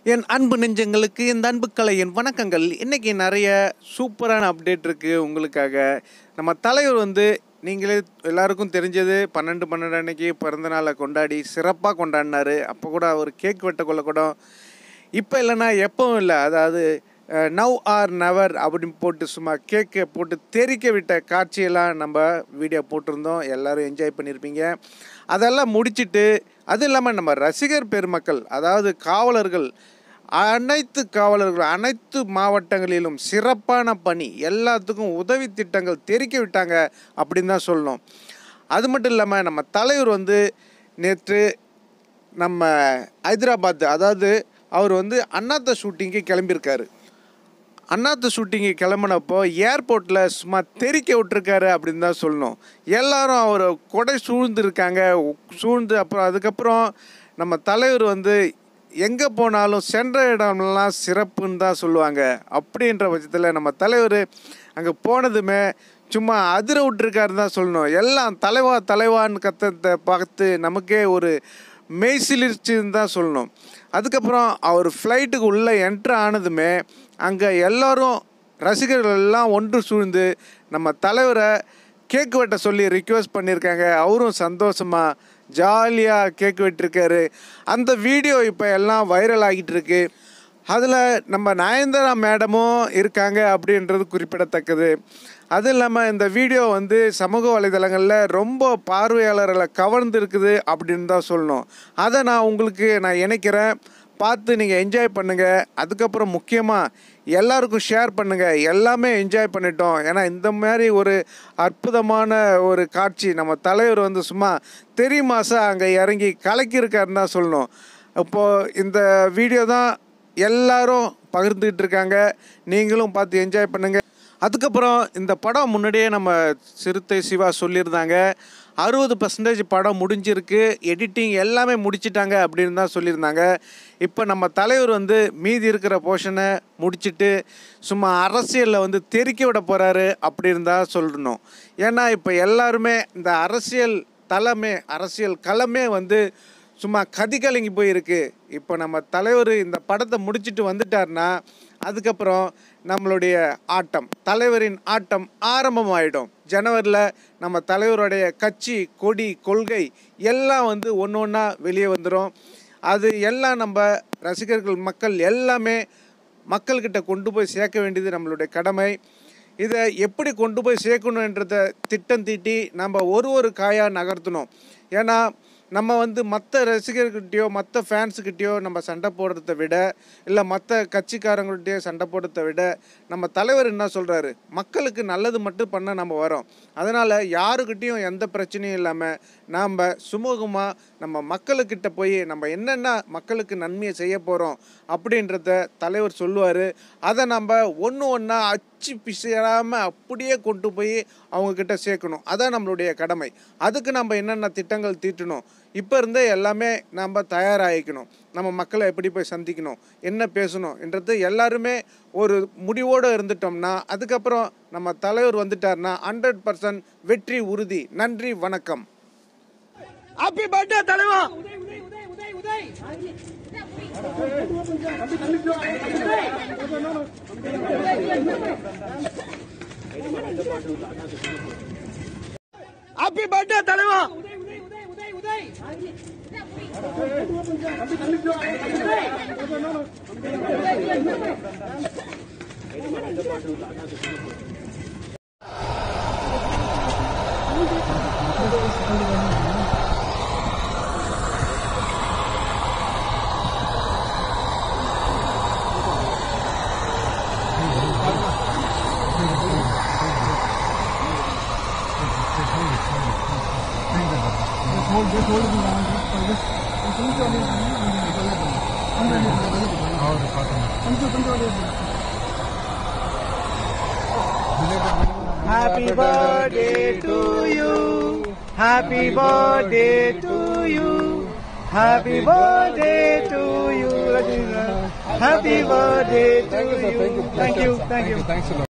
என் அன்பு நெஞ்சங்களுக்கு இந்த அன்பு கலையின் வணக்கங்கள் இன்றைக்கி நிறைய சூப்பரான அப்டேட் இருக்குது உங்களுக்காக நம்ம தலைவர் வந்து நீங்களே எல்லாருக்கும் தெரிஞ்சது பன்னெண்டு பன்னெண்டு அன்னைக்கு பிறந்த நாளை கொண்டாடி சிறப்பாக கொண்டாடினாரு அப்போ கூட அவர் கேக் வெட்ட கொள்ள கூட இப்போ இல்லைன்னா எப்பவும் இல்லை அதாவது நவ் ஆர் நவர் அப்படின்னு போட்டு சும்மா கேக்கை போட்டு தெறிக்க விட்ட காட்சியெல்லாம் நம்ம வீடியோ போட்டிருந்தோம் எல்லோரும் என்ஜாய் பண்ணியிருப்பீங்க அதெல்லாம் முடிச்சிட்டு அது இல்லாமல் நம்ம ரசிகர் பெருமக்கள் அதாவது காவலர்கள் அனைத்து காவலர்கள் அனைத்து மாவட்டங்களிலும் சிறப்பான பணி எல்லாத்துக்கும் உதவி திட்டங்கள் தெரிக்க விட்டாங்க அப்படின்னு தான் சொல்லணும் அது மட்டும் இல்லாமல் நம்ம தலைவர் வந்து நேற்று நம்ம ஹைதராபாத் அதாவது அவர் வந்து அண்ணாத்த ஷூட்டிங்க்கு கிளம்பியிருக்காரு அண்ணாத்த ஷூட்டிங்கு கிளம்புனப்போ ஏர்போர்ட்டில் சும்மா தெறிக்க விட்டுருக்காரு அப்படின்னு தான் சொல்லணும் எல்லாரும் அவர் கொடை சூழ்ந்துருக்காங்க சூழ்ந்து அப்புறம் அதுக்கப்புறம் நம்ம தலைவர் வந்து எங்கே போனாலும் சென்ற இடம்லாம் சிறப்புன்னு தான் சொல்லுவாங்க அப்படின்ற பட்சத்தில் நம்ம தலைவர் அங்கே போனதுமே சும்மா அதிர விட்டுருக்காருன்னு தான் சொல்லணும் எல்லாம் தலைவா தலைவான்னு கத்தத்தை பார்த்து நமக்கே ஒரு மெய்சிலிருச்சுன்னு தான் சொல்லணும் அதுக்கப்புறம் அவர் ஃப்ளைட்டுக்கு உள்ளே என்ட்ரு ஆனதுமே அங்கே எல்லோரும் ரசிகர்கள் எல்லாம் ஒன்று சூழ்ந்து நம்ம தலைவரை கேக் வெட்ட சொல்லி ரிக்வெஸ்ட் பண்ணியிருக்காங்க அவரும் சந்தோஷமாக ஜாலியாக கேக் வெட்டிருக்காரு அந்த வீடியோ இப்போ எல்லாம் வைரல் ஆகிட்டு இருக்கு அதில் நம்ம நயன்தாரா மேடமும் இருக்காங்க அப்படின்றது குறிப்பிடத்தக்கது அது இல்லாமல் இந்த வீடியோ வந்து சமூக வலைதளங்களில் ரொம்ப பார்வையாளர்களை கவர்ந்து இருக்குது அப்படின்னு தான் சொல்லணும் அதை நான் உங்களுக்கு நான் இணைக்கிறேன் பார்த்து நீங்கள் என்ஜாய் பண்ணுங்கள் அதுக்கப்புறம் முக்கியமாக எல்லாருக்கும் ஷேர் பண்ணுங்கள் எல்லாமே என்ஜாய் பண்ணிட்டோம் ஏன்னா இந்த மாதிரி ஒரு அற்புதமான ஒரு காட்சி நம்ம தலைவர் வந்து சும்மா தெரி மாதம் அங்கே இறங்கி கலக்கியிருக்காருன்னு தான் சொல்லணும் இப்போது இந்த வீடியோ தான் எல்லாரும் பகிர்ந்துக்கிட்டு இருக்காங்க நீங்களும் பார்த்து என்ஜாய் பண்ணுங்கள் அதுக்கப்புறம் இந்த படம் முன்னாடியே நம்ம சிறுத்தை சிவா சொல்லியிருந்தாங்க அறுபது பர்சன்டேஜ் படம் முடிஞ்சிருக்கு எடிட்டிங் எல்லாமே முடிச்சிட்டாங்க அப்படின்னு தான் சொல்லியிருந்தாங்க இப்போ நம்ம தலைவர் வந்து மீதி இருக்கிற போர்ஷனை முடிச்சுட்டு சும்மா அரசியலில் வந்து தெறிக்க விட போகிறாரு அப்படின்னு தான் சொல்லணும் ஏன்னா இப்போ எல்லாருமே இந்த அரசியல் தலைமை அரசியல் களமே வந்து சும்மா கதி கலங்கி போயிருக்கு இப்போ நம்ம தலைவர் இந்த படத்தை முடிச்சுட்டு வந்துட்டார்னா அதுக்கப்புறம் நம்மளுடைய ஆட்டம் தலைவரின் ஆட்டம் ஆரம்பமாயிடும் ஜனவரியில் நம்ம தலைவருடைய கட்சி கொடி கொள்கை எல்லாம் வந்து ஒன்று ஒன்றா வெளியே வந்துடும் அது எல்லாம் நம்ம ரசிகர்கள் மக்கள் எல்லாமே மக்கள்கிட்ட கொண்டு போய் சேர்க்க வேண்டியது நம்மளுடைய கடமை இதை எப்படி கொண்டு போய் சேர்க்கணுன்றத திட்டம் தீட்டி நம்ம ஒரு ஒரு காயாக நகர்த்தணும் ஏன்னா நம்ம வந்து மற்ற ரசிகர்கிட்டயோ மற்ற ஃபேன்ஸுக்கிட்டேயோ நம்ம சண்டை போடுறத விட இல்லை மற்ற கட்சிக்காரங்கள்கிட்டயோ சண்டை போடுறத விட நம்ம தலைவர் என்ன சொல்கிறாரு மக்களுக்கு நல்லது மட்டும் பண்ண நம்ம வரோம் அதனால் யாருக்கிட்டேயும் எந்த பிரச்சனையும் இல்லாமல் நாம் சுமூகமாக நம்ம மக்களுக்கிட்ட போய் நம்ம என்னென்ன மக்களுக்கு நன்மையை செய்ய போகிறோம் அப்படின்றத தலைவர் சொல்லுவார் அதை நம்ம ஒன்று ஒன்றா அச்சு பிசையாமல் அப்படியே கொண்டு போய் அவங்கக்கிட்ட சேர்க்கணும் அதான் நம்மளுடைய கடமை அதுக்கு நம்ம என்னென்ன திட்டங்கள் தீட்டணும் இப்போ இருந்தே எல்லாமே நம்ம தயாராகிக்கணும் நம்ம மக்களை எப்படி போய் சந்திக்கணும் என்ன பேசணும் என்றது எல்லாருமே ஒரு முடிவோடு இருந்துட்டோம்னா அதுக்கப்புறம் நம்ம தலைவர் வந்துட்டார்னா ஹண்ட்ரட் பர்சன்ட் வெற்றி உறுதி நன்றி வணக்கம் ஹாப்பி பர்த்டே தலைவா ஹாப்பி பர்த்டே தலைவா Happy birthday to you. Happy birthday to you. Happy birthday to you. Happy birthday to you. Thank you. Thank you.